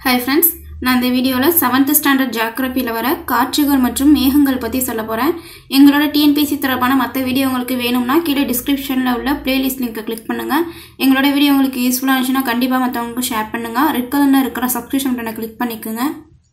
hi friends நான் இந்த வீடியோவில் செவன்த் ஸ்டாண்டர்ட் ஜாக்ரபியில் வர காட்சிகள் மற்றும் மேகங்கள் பற்றி சொல்ல போகிறேன் எங்களோட டிஎன்பிசி தொடர்பான மற்ற வீடியோ உங்களுக்கு வேணும்னா கீழே டிஸ்கிரிப்ஷனில் உள்ள பிளேலிஸ்ட் லிங்கை கிளிக் பண்ணுங்கள் எங்களோட வீடியோ உங்களுக்கு யூஸ்ஃபுல்லாக இருந்துச்சுன்னா கண்டிப்பாக மற்றவங்களுக்கு ஷேர் பண்ணுங்கள் ரெட் கலரில் இருக்கிற சப்ஸ்கிரிப்ஷன் பட்டனை கிளிக் பண்ணிக்கோங்க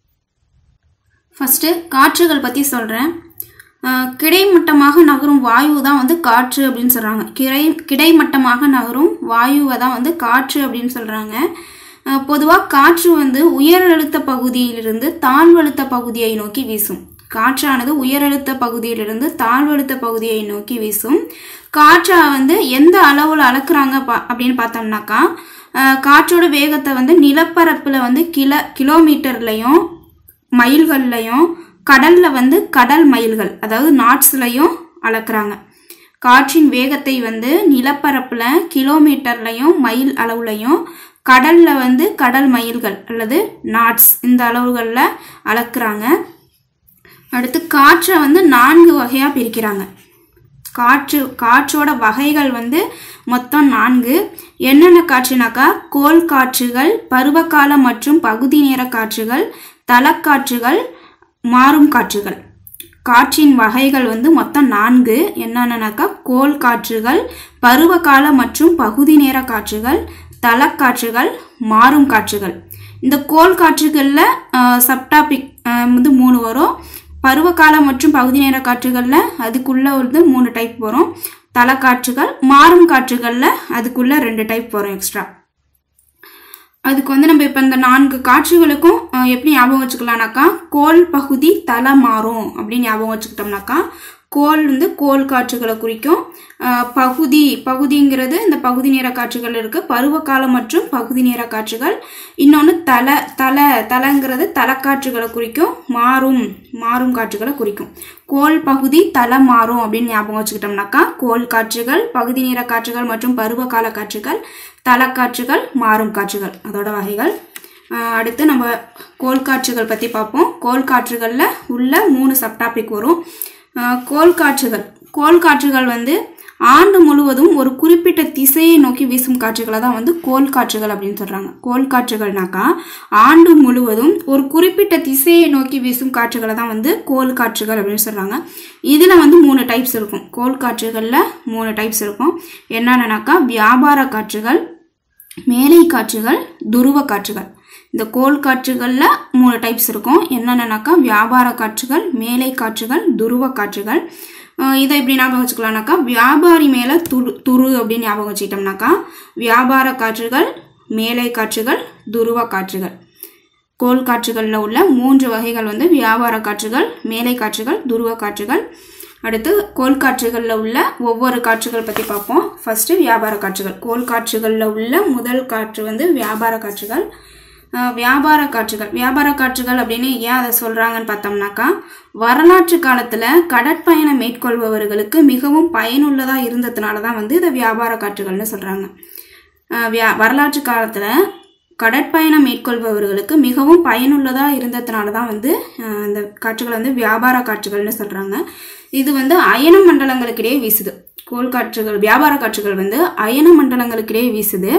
ஃபஸ்ட்டு காற்றுகள் பற்றி சொல்கிறேன் கிடைமட்டமாக நகரும் வாயு தான் வந்து காற்று அப்படின்னு சொல்கிறாங்க கிடை கிடைமட்டமாக நகரும் வாயுவை தான் வந்து காற்று அப்படின்னு சொல்கிறாங்க பொதுவாக காற்று வந்து உயரழுத்த பகுதியிலிருந்து தாழ்வழுத்த பகுதியை நோக்கி வீசும் காற்றானது உயரழுத்த பகுதியிலிருந்து தாழ்வழுத்த பகுதியை நோக்கி வீசும் காற்றை வந்து எந்த அளவில் அளக்குறாங்க பா அப்படின்னு பார்த்தோம்னாக்கா காற்றோட வேகத்தை வந்து நிலப்பரப்பில் வந்து கிலோ கிலோமீட்டர்லையும் மைல்கள்லையும் கடலில் வந்து கடல் மைல்கள் அதாவது நாட்ஸ்லையும் அளக்குறாங்க காற்றின் வேகத்தை வந்து நிலப்பரப்பில் கிலோமீட்டர்லையும் மைல் அளவுலையும் கடலில் வந்து கடல் மைல்கள் அல்லது நாட்ஸ் இந்த அளவுகளில் அளக்குறாங்க அடுத்து காற்றை வந்து நான்கு வகையாக பிரிக்கிறாங்க காற்று காற்றோட வகைகள் வந்து மொத்தம் நான்கு என்னென்ன காற்றுனாக்கா கோல் காற்றுகள் பருவகால மற்றும் பகுதி நேர காற்றுகள் தலக்காற்றுகள் மாறும் காற்றுகள் காற்றின் வகைகள் வந்து மொத்தம் நான்கு என்னென்னனாக்கா கோல் காற்றுகள் பருவகால மற்றும் பகுதி நேர காற்றுகள் தலக்காற்றுகள் மாறும் காற்றுகள் இந்த கோல் காற்றுகளில் சப்டாபிக் வந்து மூணு வரும் பருவகால மற்றும் பகுதி நேர காற்றுகளில் அதுக்குள்ளே வந்து மூணு டைப் வரும் தலக்காற்றுகள் மாறும் காற்றுகளில் அதுக்குள்ளே ரெண்டு டைப் வரும் எக்ஸ்ட்ரா அதுக்கு வந்து நம்ம இப்போ இந்த நான்கு காட்சிகளுக்கும் எப்படி ஞாபகம் வச்சுக்கலாம்னாக்கா கோல் பகுதி தலை மாறும் அப்படின்னு ஞாபகம் வச்சுக்கிட்டோம்னாக்கா கோல் வந்து கோல் காற்றுகளை குறிக்கும் பகுதி பகுதிங்கிறது இந்த பகுதி நேர காற்றுகள் இருக்கு பருவகாலம் மற்றும் பகுதி நேர காற்றுகள் இன்னொன்று தலை தலை தலைங்கிறது தலைக்காற்றுகளை குறிக்கும் மாறும் மாறும் காற்றுகளை குறிக்கும் கோல் பகுதி தலை மாறும் அப்படின்னு ஞாபகம் வச்சுக்கிட்டோம்னாக்கா கோல் காற்றுகள் பகுதி நேர காற்றுகள் மற்றும் பருவகால காற்றுகள் தலைக்காற்றுகள் மாறும் காற்றுகள் அதோட வகைகள் அடுத்து நம்ம கோல் காற்றுகள் பற்றி பார்ப்போம் கோல் காற்றுகளில் உள்ள மூணு சப்டாபிக் வரும் கோல் காற்றுகள் கோல் காற்றுகள் வந்து ஆண்டு முழுவதும் ஒரு குறிப்பிட்ட திசையை நோக்கி வீசும் காற்றுகளை தான் வந்து கோல் காற்றுகள் அப்படின்னு சொல்றாங்க கோல் காற்றுகள்னாக்கா ஆண்டு முழுவதும் ஒரு குறிப்பிட்ட திசையை நோக்கி வீசும் காற்றுகளை தான் வந்து கோல் காற்றுகள் அப்படின்னு சொல்றாங்க இதுல வந்து மூணு டைப்ஸ் இருக்கும் கோல் காற்றுகள்ல மூணு டைப்ஸ் இருக்கும் என்னென்னனாக்கா வியாபார காற்றுகள் மேலை காற்றுகள் துருவ காற்றுகள் இந்த கோல் காற்றுகளில் மூணு டைப்ஸ் இருக்கும் என்னென்னனாக்கா வியாபார காற்றுகள் மேலை காற்றுகள் துருவ காற்றுகள் இதை எப்படி ஞாபகம் வச்சுக்கலாம்னாக்கா வியாபாரி மேலே துரு துரு அப்படின்னு ஞாபகம் வச்சுக்கிட்டோம்னாக்கா வியாபார காற்றுகள் மேலை காற்றுகள் துருவ காற்றுகள் கோல் காற்றுகளில் உள்ள மூன்று வகைகள் வந்து வியாபார காற்றுகள் மேலை காற்றுகள் துருவ காற்றுகள் அடுத்து கோல் காற்றுகளில் உள்ள ஒவ்வொரு காற்றுகள் பற்றி பார்ப்போம் ஃபர்ஸ்ட் வியாபார காற்றுகள் கோல் காற்றுகளில் உள்ள முதல் காற்று வந்து வியாபார காற்றுகள் வியாபார காற்றுகள் வியாபார காற்றுகள் அப்படின்னு ஏன் அதை சொல்கிறாங்கன்னு பார்த்தோம்னாக்கா வரலாற்று காலத்தில் கடற்பயணம் மேற்கொள்பவர்களுக்கு மிகவும் பயனுள்ளதாக இருந்ததுனால தான் வந்து இதை வியாபார காற்றுகள்னு சொல்கிறாங்க வியா வரலாற்று காலத்தில் கடற்பயணம் மேற்கொள்பவர்களுக்கு மிகவும் பயனுள்ளதாக இருந்ததுனால தான் வந்து இந்த காற்றுகள் வந்து வியாபார காற்றுகள்னு சொல்கிறாங்க இது வந்து அயன மண்டலங்களுக்கிடையே வீசுது கோல் காற்றுகள் வியாபார காற்றுகள் வந்து அயன மண்டலங்களுக்கிடையே வீசுது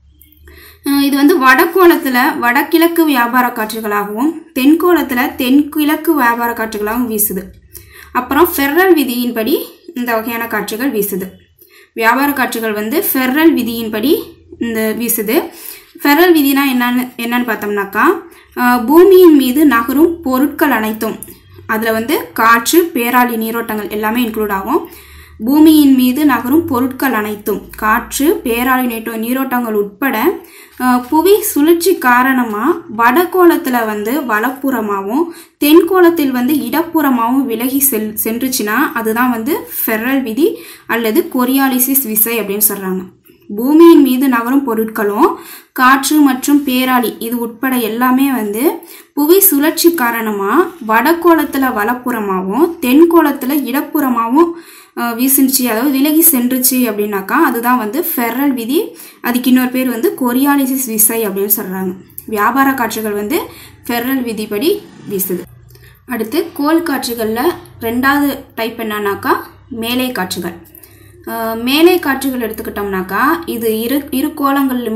இது வந்து வடகோளத்தில் வடகிழக்கு வியாபார காற்றுகளாகவும் தென்கோளத்தில் தென்கிழக்கு வியாபார காற்றுகளாகவும் வீசுது அப்புறம் ஃபெர்ரல் விதியின்படி இந்த வகையான காற்றுகள் வீசுது வியாபார காற்றுகள் வந்து ஃபெர்ரல் விதியின்படி இந்த வீசுது ஃபெர்ரல் விதினா என்னன்னு என்னன்னு பார்த்தோம்னாக்கா பூமியின் மீது நகரும் பொருட்கள் அனைத்தும் அதில் வந்து காற்று பேராளி நீரோட்டங்கள் எல்லாமே இன்க்ளூட் ஆகும் பூமியின் மீது நகரும் பொருட்கள் அனைத்தும் காற்று பேராளி நேட்டோ நீரோட்டங்கள் உட்பட புவி சுழற்சி காரணமாக வடகோளத்தில் வந்து வலப்புறமாகவும் தென்கோளத்தில் வந்து இடப்புறமாகவும் விலகி செல் சென்றுச்சுன்னா அதுதான் வந்து ஃபெரல் விதி அல்லது கொரியாலிசிஸ் விசை அப்படின்னு சொல்கிறாங்க பூமியின் மீது நகரும் பொருட்களும் காற்று மற்றும் பேராளி இது உட்பட எல்லாமே வந்து புவி சுழற்சி காரணமாக வடகோளத்தில் வலப்புறமாகவும் தென்கோளத்தில் இடப்புறமாகவும் வீசுனுச்சு அதாவது விலகி சென்றுச்சு அப்படின்னாக்கா அதுதான் வந்து ஃபெரல் விதி அதுக்கு இன்னொரு பேர் வந்து கொரியாலிசிஸ் விசை அப்படின்னு சொல்கிறாங்க வியாபார காற்றுகள் வந்து ஃபெரல் விதிப்படி வீசுது அடுத்து கோல் காற்றுகளில் ரெண்டாவது டைப் என்னன்னாக்கா மேலை காற்றுகள் மேலை காற்றுகள் எடுத்துக்கிட்டோம்னாக்கா இது இரு இரு கோலங்களிலுமே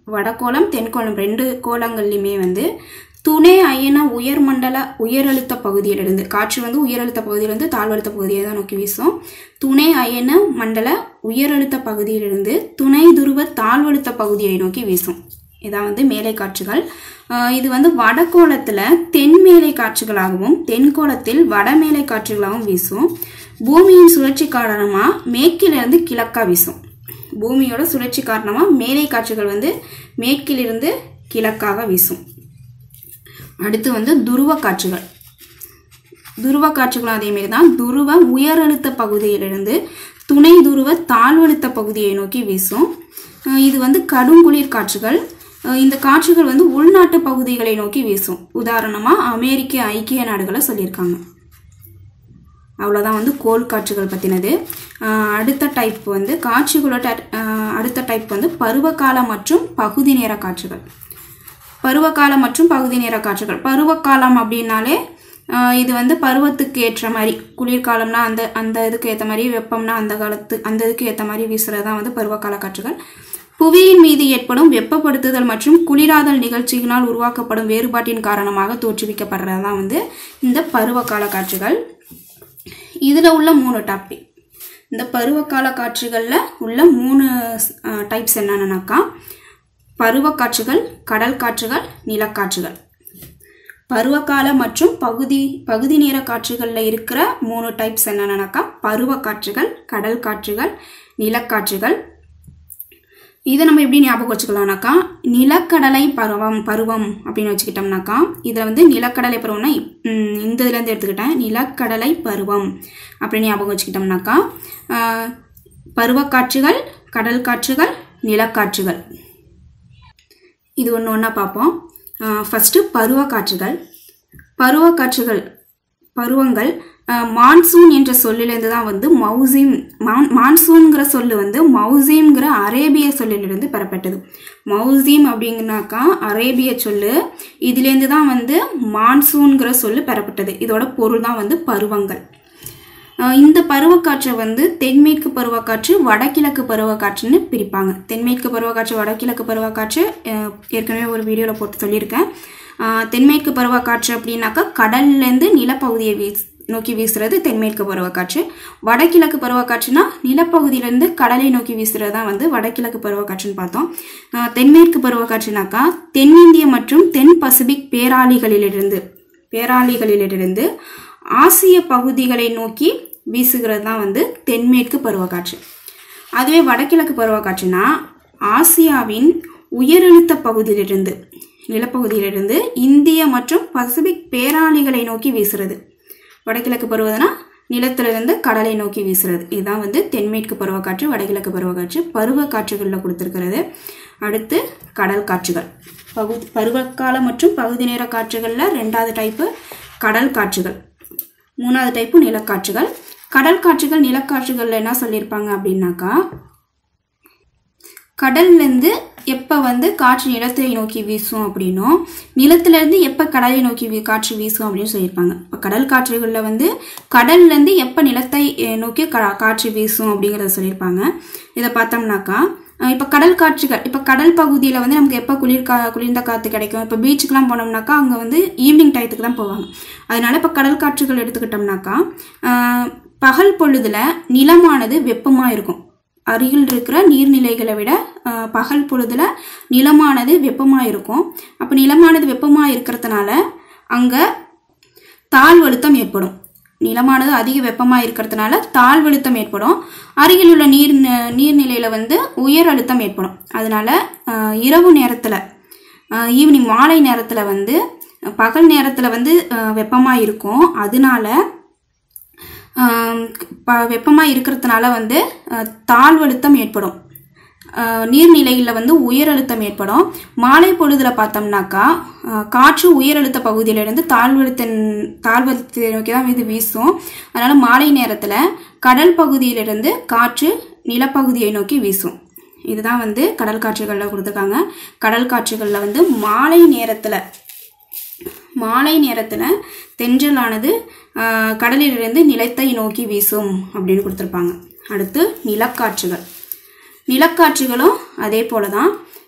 வடகோளம் தென்கோளம் ரெண்டு கோலங்கள்லையுமே வந்து துணை அயன உயர்மண்டல உயரழுத்த பகுதியிலிருந்து காற்று வந்து உயரழுத்த பகுதியிலிருந்து தாழ்வழுத்த பகுதியை தான் நோக்கி வீசும் துணை அயன மண்டல உயரழுத்த பகுதியிலிருந்து துணை துருவ தாழ்வழுத்த பகுதியை நோக்கி வீசும் இதான் வந்து மேலை காற்றுகள் ஆஹ் இது வந்து வடகோளத்தில் தென்மேலை காற்றுகளாகவும் தென்கோளத்தில் வடமேலை காற்றுகளாகவும் வீசும் பூமியின் சுழற்சி காரணமாக மேற்கிலிருந்து கிழக்கா வீசும் பூமியோட சுழற்சி காரணமாக மேலை காற்றுகள் வந்து மேற்கிலிருந்து கிழக்காக வீசும் அடுத்து வந்து துருவ காற்றுகள் துருவ காற்றுகளும் அதேமாரி தான் துருவ உயரழுத்த பகுதியிலிருந்து துணை துருவ தாழ்வழுத்த பகுதியை நோக்கி வீசும் அஹ் இது வந்து கடுங்குளிர் காற்றுகள் அஹ் இந்த காற்றுகள் வந்து உள்நாட்டு பகுதிகளை நோக்கி வீசும் உதாரணமாக அமெரிக்க ஐக்கிய நாடுகளை சொல்லியிருக்காங்க அவ்வளோதான் வந்து கோல் காற்றுகள் பற்றினது அடுத்த டைப் வந்து காற்றுகளோட அஹ் அடுத்த டைப் வந்து பருவகால மற்றும் பகுதி நேர காற்றுகள் பருவகாலம் மற்றும் பகுதி நேர காற்றுகள் பருவகாலம் அப்படின்னாலே ஆஹ் இது வந்து பருவத்துக்கு ஏற்ற மாதிரி குளிர்காலம்னா அந்த அந்த இதுக்கு ஏற்ற மாதிரி வெப்பம்னா அந்த காலத்து அந்த இதுக்கு ஏற்ற மாதிரி வீசுறது தான் வந்து பருவகால காற்றுகள் புவியின் மீது ஏற்படும் வெப்பப்படுத்துதல் மற்றும் குளிராதல் நிகழ்ச்சியினால் உருவாக்கப்படும் வேறுபாட்டின் காரணமாக தோற்றுவிக்கப்படுறது தான் வந்து இந்த பருவகால காற்றுகள் இதில் உள்ள மூணு டாபிக் இந்த பருவகால காற்றுகளில் உள்ள மூணு டைப்ஸ் என்னென்னனாக்கா பருவக்காற்றுகள் கடல் காற்றுகள் நிலக்காற்றுகள் பருவகால மற்றும் பகுதி பகுதி நேர காற்றுகளில் இருக்கிற மூணு டைப்ஸ் என்னென்னனாக்கா பருவக்காற்றுகள் கடல் காற்றுகள் நிலக்காற்றுகள் இதை நம்ம எப்படி ஞாபகம் வச்சுக்கலாம்னாக்கா நிலக்கடலை பருவம் பருவம் அப்படின்னு வச்சுக்கிட்டோம்னாக்கா இதில் வந்து நிலக்கடலை பருவம்னா ம், இந்த இதுலேருந்து எடுத்துக்கிட்டேன் நிலக்கடலை பருவம் அப்படின்னு ஞாபகம் வச்சுக்கிட்டோம்னாக்கா ஆஹ், பருவக்காற்றுகள் கடல் காற்றுகள் நிலக்காற்றுகள் இது ஒன்று ஒன்றா பார்ப்போம் ஃபஸ்ட்டு பருவக்காற்றுகள் பருவக்காற்றுகள் பருவங்கள் அஹ், மான்சூன் என்ற சொல்லிலிருந்து தான் வந்து மௌசிம் மான் மான்சூன்கிற சொல்லு வந்து மௌசிம்ங்கிற அரேபிய சொல்லிலிருந்து பெறப்பட்டது மௌசிம் அப்படிங்கனாக்கா அரேபிய சொல்லு இதுலேருந்து தான் வந்து மான்சூன்கிற சொல்லு பெறப்பட்டது இதோட பொருள் தான் வந்து பருவங்கள் அஹ் இந்த பருவக்காற்றை வந்து தென்மேற்கு பருவக்காற்று வடகிழக்கு பருவக்காற்றுன்னு பிரிப்பாங்க தென்மேற்கு பருவக்காற்று வடகிழக்கு பருவக்காற்று அஹ் ஏற்கனவே ஒரு வீடியோவில் போட்டு சொல்லியிருக்கேன் அஹ் தென்மேற்கு பருவக்காற்று அப்படின்னாக்கா கடல்லேருந்து நிலப்பகுதியை வீஸ் நோக்கி வீசுறது தென்மேற்கு பருவக்காற்று வடகிழக்கு பருவக்காற்றுனா நிலப்பகுதியிலேருந்து கடலை நோக்கி வீசுறது தான் வந்து வடகிழக்கு பருவக்காற்றுன்னு பார்த்தோம் அஹ் தென்மேற்கு பருவக்காற்றுனாக்கா தென்னிந்திய மற்றும் தென் பசிபிக் பேராளிகளிலிருந்து பேராளிகளிலிருந்து ஆசிய பகுதிகளை நோக்கி வீசுகிறது தான் வந்து தென்மேற்கு பருவக்காற்று அதுவே வடகிழக்கு பருவக்காற்றுனா ஆசியாவின் உயரழுத்த பகுதியிலிருந்து நிலப்பகுதியிலிருந்து இந்திய மற்றும் பசிபிக் பேராளிகளை நோக்கி வீசுறது வடகிழக்கு பருவதுனா நிலத்திலிருந்து கடலை நோக்கி வீசுறது இதுதான் வந்து தென்மேற்கு பருவக்காற்று வடகிழக்கு பருவக்காற்று பருவக்காற்றுகளில் கொடுத்துருக்கிறது அடுத்து கடல் காற்றுகள் பகுதி பருவகால மற்றும் பகுதி நேர காற்றுகளில் ரெண்டாவது டைப்பு கடல் காற்றுகள் மூணாவது டைப்பு நிலக்காற்றுகள் கடல் காற்றுகள் நிலக்காற்றுகளில் என்ன சொல்லியிருப்பாங்க அப்படின்னாக்கா கடல்லேருந்து எப்போ வந்து காற்று நிலத்தை நோக்கி வீசும் அப்படின்னும் நிலத்திலேருந்து எப்போ கடலை நோக்கி வீ காற்று வீசும் அப்படின்னு சொல்லியிருப்பாங்க இப்போ கடல் காற்றுகளில் வந்து கடல்லேருந்து எப்போ நிலத்தை அஹ், நோக்கி கா காற்று வீசும் அப்படிங்கிறத சொல்லியிருப்பாங்க இதை பார்த்தோம்னாக்கா அஹ், இப்போ கடல் காற்றுகள் இப்போ கடல் பகுதியில் வந்து நமக்கு எப்போ குளிர் கா குளிர்ந்த காற்று கிடைக்கும் இப்போ பீச்சுக்கெலாம் போனோம்னாக்கா அங்கே வந்து ஈவினிங் டயத்துக்கு தான் போவாங்க அதனால இப்போ கடல் காற்றுகள் எடுத்துக்கிட்டோம்னாக்கா அஹ், பகல் பொழுதுல நிலமானது வெப்பமாக இருக்கும் அருகில் இருக்கிற நீர்நிலைகளை விட அஹ், பகல் பொழுதுல நிலமானது வெப்பமாக இருக்கும் அப்போ நிலமானது வெப்பமாக இருக்கிறதுனால அங்கே தாழ்வழுத்தம் ஏற்படும் நிலமானது அதிக வெப்பமாக இருக்கிறதுனால தாழ்வழுத்தம் ஏற்படும் அருகில் உள்ள நீர் நீர்நிலையில் வந்து உயர் அழுத்தம் ஏற்படும் அதனால அஹ், இரவு நேரத்தில் ஈவினிங் மாலை நேரத்தில் வந்து பகல் நேரத்தில் வந்து வெப்பமாக இருக்கும் அதனால ஆம், ப வெப்பமாக இருக்கிறதுனால வந்து அஹ், தாழ்வழுத்தம் ஏற்படும் அஹ், நீர்நிலைகளில் வந்து உயரழுத்தம் ஏற்படும் மாலை பொழுதுல பார்த்தோம்னாக்கா அஹ், காற்று உயரழுத்த பகுதியிலிருந்து தாழ்வழுத்த தாழ்வழுத்த நோக்கி தான் இது வீசும் அதனால் மாலை நேரத்தில் கடல் பகுதியிலிருந்து காற்று நிலப்பகுதியை நோக்கி வீசும் இதுதான் வந்து கடல் காற்றுகளில் கொடுத்துருக்காங்க கடல் காற்றுகளில் வந்து மாலை நேரத்தில் மாலை நேரத்தில் தென்றலானது ஆஹ், கடலிலிருந்து நிலத்தை நோக்கி வீசும் அப்படின்னு கொடுத்துருப்பாங்க அடுத்து நிலக்காற்றுகள் நிலக்காற்றுகளும் அதே போல தான்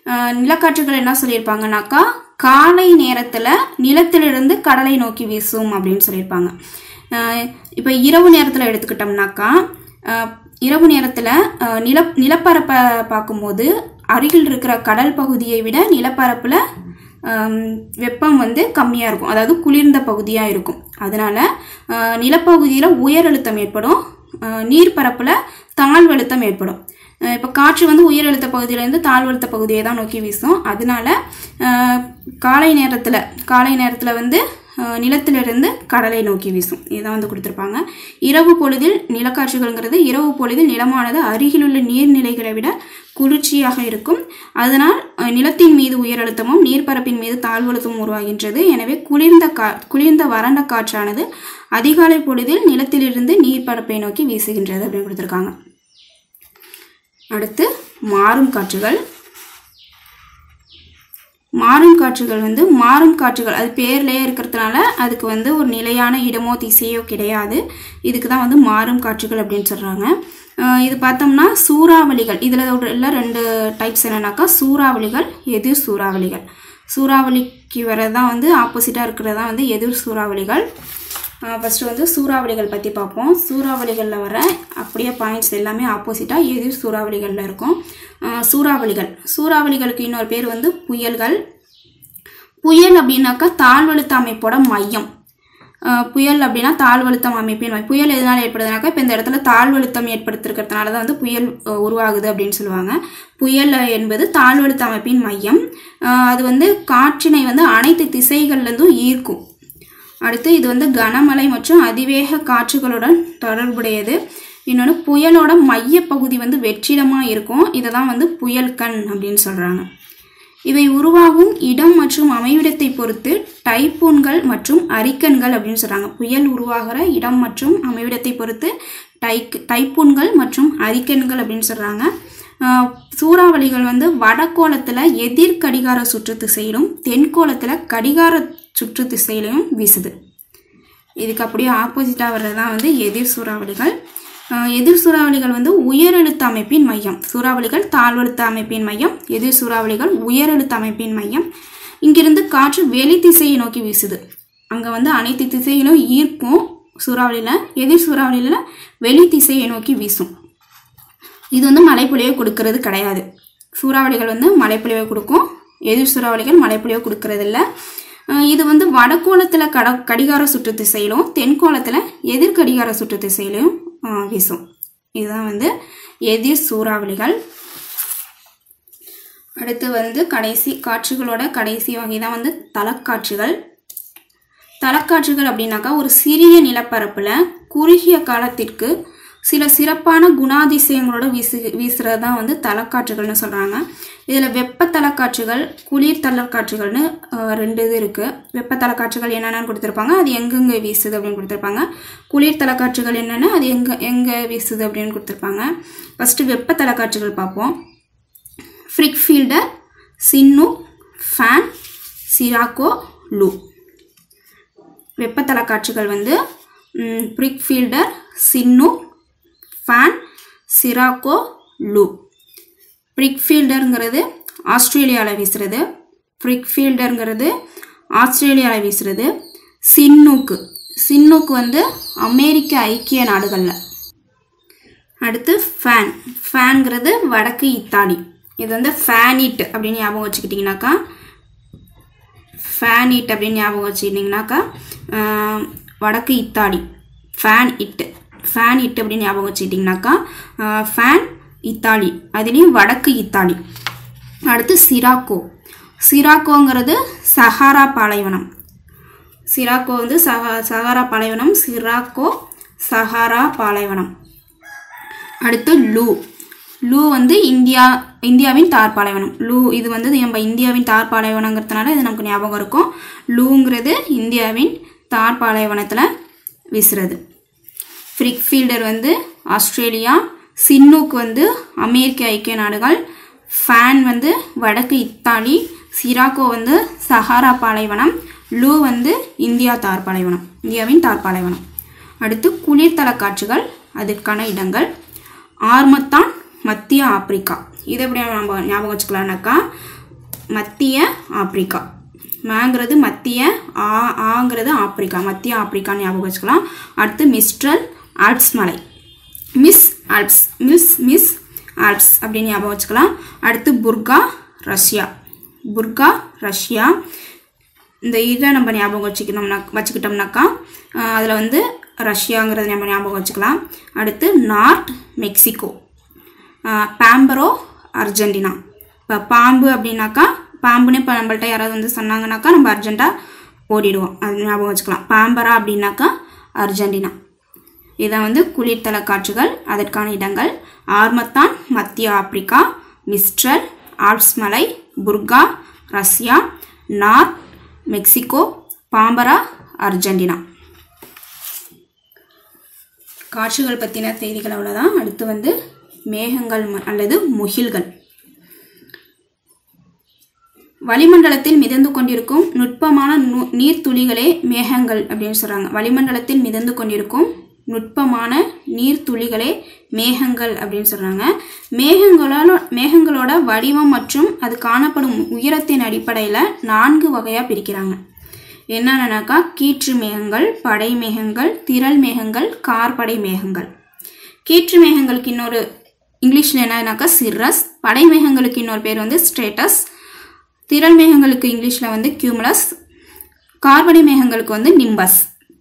அஹ், நிலக்காற்றுகள் என்ன சொல்லியிருப்பாங்கனாக்கா காலை நேரத்தில் நிலத்திலிருந்து கடலை நோக்கி வீசும் அப்படின்னு சொல்லியிருப்பாங்க இப்போ இரவு நேரத்தில் எடுத்துக்கிட்டோம்னாக்கா அஹ், இரவு நேரத்தில் நில நிலப்பரப்பை பார்க்கும்போது அருகில் இருக்கிற கடல் பகுதியை விட நிலப்பரப்பில் வெப்பம் வந்து கம்மியாக இருக்கும் அதாவது குளிர்ந்த பகுதியாக இருக்கும் அதனால அஹ், நிலப்பகுதியில் உயர் அழுத்தம் ஏற்படும் அஹ், நீர்ப்பரப்பில் தாழ்வழுத்தம் ஏற்படும் இப்போ காற்று வந்து உயர் அழுத்த பகுதியிலேருந்து தாழ்வழுத்த பகுதியை தான் நோக்கி வீசும் அதனால அஹ், காலை நேரத்தில் காலை நேரத்தில் வந்து அஹ், நிலத்திலிருந்து கடலை நோக்கி வீசும் இதான் வந்து கொடுத்துருப்பாங்க இரவு பொழுதில் நிலக்காற்றுகள்ங்கிறது இரவு பொழுதில் நிலமானது அருகிலுள்ள நீர்நிலைகளை விட குளிர்ச்சியாக இருக்கும் அதனால் அஹ், நிலத்தின் மீது உயரழுத்தமும் நீர்ப்பரப்பின் மீது தாழ்வழுத்தமும் உருவாகின்றது எனவே குளிர்ந்த கா குளிர்ந்த வறண்ட காற்றானது அதிகாலை பொழுதில் நிலத்திலிருந்து நீர்ப்பரப்பை நோக்கி வீசுகின்றது அப்படின்னு கொடுத்துருக்காங்க அடுத்து மாறும் காற்றுகள் மாறும் காற்றுகள் வந்து மாறும் காற்றுகள் அது பேர்லேயே இருக்கிறதுனால அதுக்கு வந்து ஒரு நிலையான இடமோ திசையோ கிடையாது இதுக்கு தான் வந்து மாறும் காற்றுகள் அப்படின்னு சொல்கிறாங்க இது பார்த்தோம்னா சூறாவளிகள் இதில் உள்ள ரெண்டு டைப்ஸ் என்னன்னாக்கா சூறாவளிகள் எதிர் சூறாவளிகள் சூறாவளிக்கு வரதான் வந்து ஆப்போசிட்டாக இருக்கிறதா வந்து எதிர் சூறாவளிகள் ஃபஸ்ட்டு வந்து சூறாவளிகள் பற்றி பார்ப்போம் சூறாவளிகளில் வர அப்படியே பாயிண்ட்ஸ் எல்லாமே ஆப்போசிட்டாக எதிர் சூறாவளிகளில் இருக்கும் அஹ் சூறாவளிகள் சூறாவளிகளுக்கு இன்னொரு பேர் வந்து புயல்கள் புயல் அப்படின்னாக்கா தாழ்வழுத்த அமைப்போட மையம் அஹ் புயல் அப்படின்னா தாழ்வழுத்தம் அமைப்பின் மையம் புயல் எதனால் ஏற்படுதுனாக்கா இப்போ இந்த இடத்துல தாழ்வழுத்தம் ஏற்படுத்திருக்கிறதுனால தான் வந்து புயல் அஹ், உருவாகுது அப்படின்னு சொல்லுவாங்க புயல் என்பது தாழ்வழுத்த அமைப்பின் மையம் அஹ், அது வந்து காற்றினை வந்து அனைத்து திசைகள்லேருந்தும் ஈர்க்கும் அடுத்து இது வந்து கனமழை மற்றும் அதிவேக காற்றுகளுடன் தொடர்புடையது இன்னொன்று புயலோட மையப்பகுதி வந்து வெற்றிடமாக இருக்கும் இதை தான் வந்து புயல் கண் அப்படின்னு சொல்கிறாங்க இவை உருவாகும் இடம் மற்றும் அமைவிடத்தை பொறுத்து டைப்பூன்கள் மற்றும் அரிக்கன்கள் அப்படின்னு சொல்கிறாங்க புயல் உருவாகிற இடம் மற்றும் அமைவிடத்தை பொறுத்து டைக் டைப்பூன்கள் மற்றும் அரிக்கன்கள் அப்படின்னு சொல்கிறாங்க ஆஹ் சூறாவளிகள் வந்து வடகோளத்தில் எதிர் கடிகார சுற்று திசையிலும் தென்கோளத்தில் கடிகார சுற்று திசையிலையும் வீசுது இதுக்கு அப்படியே ஆப்போசிட்டாக வர்றது தான் வந்து எதிர் சூறாவளிகள் ஆஹ் எதிர் சூறாவளிகள் வந்து உயரழுத்த அமைப்பின் மையம் சூறாவளிகள் தாழ்வழுத்த அமைப்பின் மையம் எதிர் சூறாவளிகள் உயரழுத்த அமைப்பின் மையம் இங்கிருந்து காற்று வெளி திசையை நோக்கி வீசுது அங்கே வந்து அனைத்து திசையிலும் ஈர்க்கும் சூறாவளியில் எதிர் சூறாவளியில் வெளி திசையை நோக்கி வீசும் இது வந்து மழைப்பொழிவை கொடுக்கறது கிடையாது சூறாவளிகள் வந்து மழைப்பொழிவை கொடுக்கும் எதிர் சூறாவளிகள் மழைப்பொழிவை கொடுக்கறதில்ல அஹ் இது வந்து வடகோளத்தில் கட கடிகார சுற்று திசையிலும் தென்கோளத்தில் எதிர் கடிகார சுற்று திசையிலும் அஹ் வீசும் இதுதான் வந்து எதிர் சூறாவளிகள் அடுத்து வந்து கடைசி காற்றுகளோட கடைசி வகை தான் வந்து தலக்காற்றுகள் தலக்காற்றுகள் அப்படின்னாக்கா ஒரு சிறிய நிலப்பரப்பில் குறுகிய காலத்திற்கு சில சிறப்பான குணாதிசயங்களோட வீசு வீசுறது தான் வந்து தலக்காற்றுகள்னு சொல்கிறாங்க இதில் வெப்ப தலக்காற்றுகள் குளிர் தலக்காற்றுகள்னு அஹ், ரெண்டு இது இருக்குது வெப்ப தலக்காற்றுகள் என்னென்னு கொடுத்துருப்பாங்க அது எங்கெங்கே வீசுது அப்படின்னு கொடுத்துருப்பாங்க குளிர் தலக்காற்றுகள் என்னென்ன அது எங்கே எங்கே வீசுது அப்படின்னு கொடுத்துருப்பாங்க ஃபஸ்ட்டு வெப்ப தலக்காற்றுகள் பார்ப்போம் brickfielder chinook foehn sirocco loo வெப்பத்தல காற்றுகள் வந்து brickfielder chinook foehn sirocco loo பிரிக் ஃபீல்டருங்கிறது ஆஸ்திரேலியாவில் வீசுறது பிரிக் ஃபீல்டருங்கிறது ஆஸ்திரேலியாவில் வீசுறது சின்னூக்கு சின்னூக்கு வந்து அமெரிக்க ஐக்கிய நாடுகளில் அடுத்து ஃபேன் ஃபேன்ங்கிறது வடக்கு இத்தாலி இது வந்து ஃபேனிட் அப்படின்னு ஞாபகம் வச்சுக்கிட்டிங்கனாக்கா ஃபேனிட் அப்படின்னு ஞாபகம் வச்சுக்கிட்டிங்கனாக்கா ஆஹ், வடக்கு இத்தாலி ஃபேன் இட்டு ஃபேன் இட்டு அப்படின்னு ஞாபகம் வச்சுக்கிட்டிங்கனாக்கா ஆஹ், ஃபேன் இத்தாலி அதுலேயும் வடக்கு இத்தாலி அடுத்து சிராக்கோ சிராக்கோங்கிறது சஹாரா பாலைவனம் சிராக்கோ வந்து சஹா சஹாரா பாலைவனம் சிராக்கோ சஹாரா பாலைவனம் அடுத்து லூ லூ வந்து இந்தியா இந்தியாவின் தார் பாலைவனம் லூ இது வந்து நம்ம இந்தியாவின் தார் பாலைவனங்கிறதுனால இது நமக்கு ஞாபகம் இருக்கும் லூங்கிறது இந்தியாவின் தார் பாலைவனத்தில் வீசுறது ஃப்ரிக் ஃபீல்டர் வந்து ஆஸ்திரேலியா சின்னூக்கு வந்து அமெரிக்க ஐக்கிய நாடுகள் ஃபேன் வந்து வடக்கு இத்தாலி சிராக்கோ வந்து சஹாரா பாலைவனம் லூ வந்து இந்தியா தார் பாலைவனம் இந்தியாவின் தார் பாலைவனம் அடுத்து குளிர்தல காற்றுகள் அதற்கான இடங்கள் ஆர்மத்தான் மத்திய ஆப்பிரிக்கா இதை எப்படி நம்ம ஞாபகம் வச்சுக்கலாம்னாக்கா மத்திய ஆப்பிரிக்கா மேங்கிறது மத்திய ஆ ஆங்கிறது ஆப்பிரிக்கா மத்திய ஆப்பிரிக்கான்னு ஞாபகம் வச்சுக்கலாம் அடுத்து மிஸ்ட்ரல் ஆல்ப்ஸ் மலை miss Alps miss miss Alps அப்படின்னு ஞாபகம் வச்சுக்கலாம் அடுத்து புர்கா ரஷ்யா புர்கா ரஷ்யா இந்த இதை நம்ம ஞாபகம் வச்சுக்கணும்னா வச்சுக்கிட்டோம்னாக்கா அதில் வந்து ரஷ்யாங்கிறத நம்ம ஞாபகம் வச்சுக்கலாம் அடுத்து நார்த் மெக்சிகோ பாம்பரோ அர்ஜென்டினா இப்போ பாம்பு அப்படின்னாக்கா பாம்புன்னு இப்போ நம்மள்ட்ட யாராவது வந்து சொன்னாங்கனாக்கா நம்ம அர்ஜென்ட்டாக ஓடிடுவோம் அது ஞாபகம் வச்சுக்கலாம் பாம்பரா அப்படின்னாக்கா அர்ஜென்டினா இதான் வந்து குளிர்தல காட்சிகள் அதற்கான இடங்கள் ஆர்மத்தான் மத்திய ஆப்பிரிக்கா மிஸ்ட்ரல் ஆல்ப்ஸ் மலை purga Russia north Mexico pampero Argentina காட்சிகள் பற்றின செய்திகள் அவ்வளோதான் அடுத்து வந்து மேகங்கள் ம- அல்லது முகில்கள் வளிமண்டலத்தில் மிதந்து கொண்டிருக்கும் நுட்பமான நு- நீர்த்துளிகளே மேகங்கள் அப்படின்னு சொல்றாங்க வளிமண்டலத்தில் மிதந்து கொண்டிருக்கும் நுட்பமான நீர்த்துளிகளே மேகங்கள் அப்படின்னு சொல்றாங்க மேகங்களோட மேகங்களோட வடிவம் மற்றும் அது காணப்படும் உயரத்தின் அடிப்படையில் நான்கு வகையாக பிரிக்கிறாங்க என்னென்னனாக்கா கீற்று மேகங்கள் படை மேகங்கள் திரள் மேகங்கள் கார்படை மேகங்கள் கீற்று மேகங்களுக்கு இன்னொரு இங்கிலீஷில் என்னன்னாக்கா சிர்ரஸ் படை மேகங்களுக்கு இன்னொரு பேர் வந்து ஸ்டேட்டஸ் திரள் மேகங்களுக்கு இங்கிலீஷில் வந்து கியூமுலஸ் கார்பனை மேகங்களுக்கு வந்து நிம்பஸ்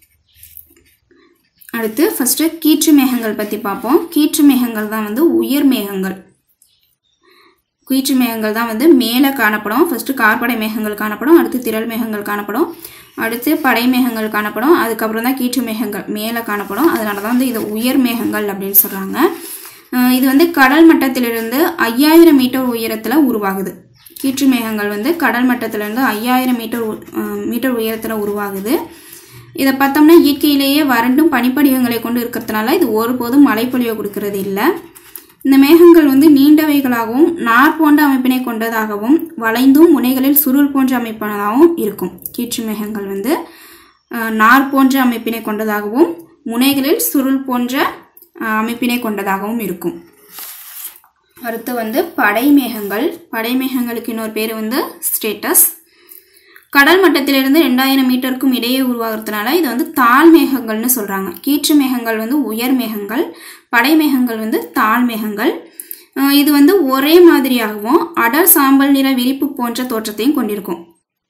அடுத்து ஃபஸ்ட்டு கீற்று மேகங்கள் பற்றி பார்ப்போம் கீற்று மேகங்கள் தான் வந்து உயர் மேகங்கள் கீற்று மேகங்கள் தான் வந்து மேலே காணப்படும் ஃபஸ்ட்டு கார்படை மேகங்கள் காணப்படும் அடுத்து திரள் மேகங்கள் காணப்படும் அடுத்து படை மேகங்கள் காணப்படும் அதுக்கப்புறம் தான் கீற்று மேகங்கள் மேலே காணப்படும் அதனால தான் வந்து இது உயர் மேகங்கள் அப்படின்னு சொல்கிறாங்க இது வந்து கடல் மட்டத்திலிருந்து ஐயாயிரம் மீட்டர் உயரத்தில் உருவாகுது கீற்று மேகங்கள் வந்து கடல் மட்டத்திலிருந்து ஐயாயிரம் மீட்டர் உ- அஹ் மீட்டர் உயரத்தில் உருவாகுது இதை பார்த்தோம்னா இயற்கையிலேயே வறண்டும் பனிப்படிவங்களை கொண்டு இருக்கிறதுனால இது ஒருபோதும் மழைப்பொழிவை கொடுக்கறது இல்லை இந்த மேகங்கள் வந்து நீண்டவைகளாகவும் நார் போன்ற அமைப்பினை கொண்டதாகவும் வளைந்தும் முனைகளில் சுருள் போன்ற அமைப்பானதாகவும் இருக்கும் கீற்று மேகங்கள் வந்து அஹ், நார் போன்ற அமைப்பினை கொண்டதாகவும் முனைகளில் சுருள் போன்ற அஹ், அமைப்பினை கொண்டதாகவும் இருக்கும் அடுத்து வந்து படை மேகங்கள் படை மேகங்களுக்கு இன்னொரு பேர் வந்து ஸ்டேட்டஸ் கடல் மட்டத்திலிருந்து ரெண்டாயிரம் மீட்டருக்கும் இடையே உருவாகிறதுனால இது வந்து தாழ் மேகங்கள்னு சொல்கிறாங்க கீற்று மேகங்கள் வந்து உயர் மேகங்கள் படை மேகங்கள் வந்து தாழ் மேகங்கள் அஹ் இது வந்து ஒரே மாதிரியாகவும் அடர் சாம்பல் நிற விரிப்பு போன்ற தோற்றத்தையும் கொண்டிருக்கும்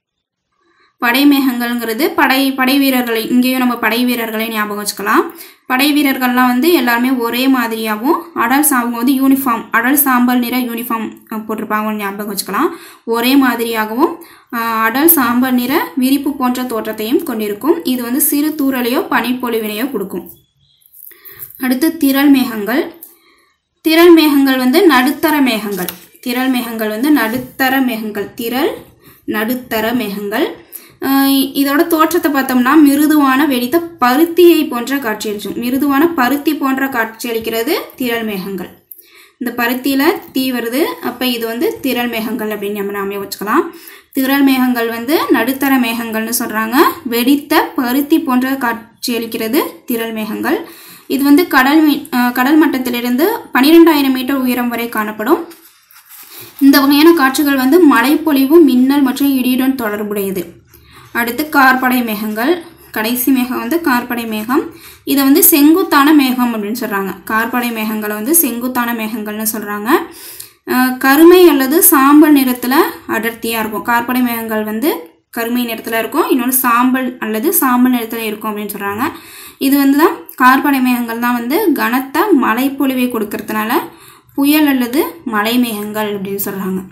படை மேகங்கள்ங்கிறது படை படை வீரர்களை இங்கேயும் நம்ம படை வீரர்களை ஞாபகம் வச்சுக்கலாம் படை வீரர்கள்லாம் வந்து எல்லாருமே ஒரே மாதிரியாகவும் அடல் சா அவங்க வந்து யூனிஃபார்ம் அடல் சாம்பல் நிற யூனிஃபார்ம் போட்டிருப்பாங்கன்னு ஞாபகம் வச்சுக்கலாம் ஒரே மாதிரியாகவும் ஆஹ், அடல் சாம்பல் நிற விரிப்பு போன்ற தோற்றத்தையும் கொண்டிருக்கும் இது வந்து சிறு தூறலையோ பனிப்பொழிவினையோ கொடுக்கும் அடுத்து திரள் மேகங்கள் திரள் மேகங்கள் வந்து நடுத்தர மேகங்கள் திரள் மேகங்கள் வந்து நடுத்தர மேகங்கள் திரள் நடுத்தர மேகங்கள் ஆஹ் இதோட தோற்றத்தை பார்த்தோம்னா மிருதுவான வெடித்த பருத்தியை போன்ற காட்சியளிக்கும் மிருதுவான பருத்தி போன்ற காட்சியளிக்கிறது திரள் மேகங்கள் இந்த பருத்தியில் தீ வருது அப்போ இது வந்து திரள் மேகங்கள் அப்படின்னு நம்ம நாமே வச்சுக்கலாம் திரள் மேகங்கள் வந்து நடுத்தர மேகங்கள்னு சொல்கிறாங்க வெடித்த பருத்தி போன்ற காட்சியளிக்கிறது திரள் மேகங்கள் இது வந்து கடல் மீ- அஹ் கடல் மட்டத்திலிருந்து பன்னிரெண்டாயிரம் மீட்டர் உயரம் வரை காணப்படும் இந்த வகையான காட்சிகள் வந்து மழைப்பொழிவு மின்னல் மற்றும் இடியுடன் தொடர்புடையது அடுத்து கார்படை மேகங்கள் கடைசி மேகம் வந்து கார்படை மேகம் இதை வந்து செங்குத்தான மேகம் அப்படின்னு சொல்கிறாங்க கார்படை மேகங்களை வந்து செங்குத்தான மேகங்கள்னு சொல்கிறாங்க கருமை அல்லது சாம்பல் நிறத்தில் அடர்த்தியாக இருக்கும் கார்படை மேகங்கள் வந்து கருமை நிறத்தில் இருக்கும் இன்னொன்று சாம்பல் அல்லது சாம்பல் நிறத்தில் இருக்கும் அப்படின்னு சொல்கிறாங்க இது வந்து தான் கார்படை மேகங்கள் தான் வந்து கனத்த மழைப்பொழிவை கொடுக்கறதுனால புயல் அல்லது மலை மேகங்கள் அப்படின்னு சொல்கிறாங்க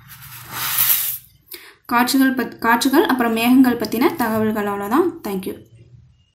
காட்சிகள் பத் காட்சிகள் அப்புறம் மேகங்கள் பற்றின தகவல்கள் அவ்வளோதான் தேங்க்யூ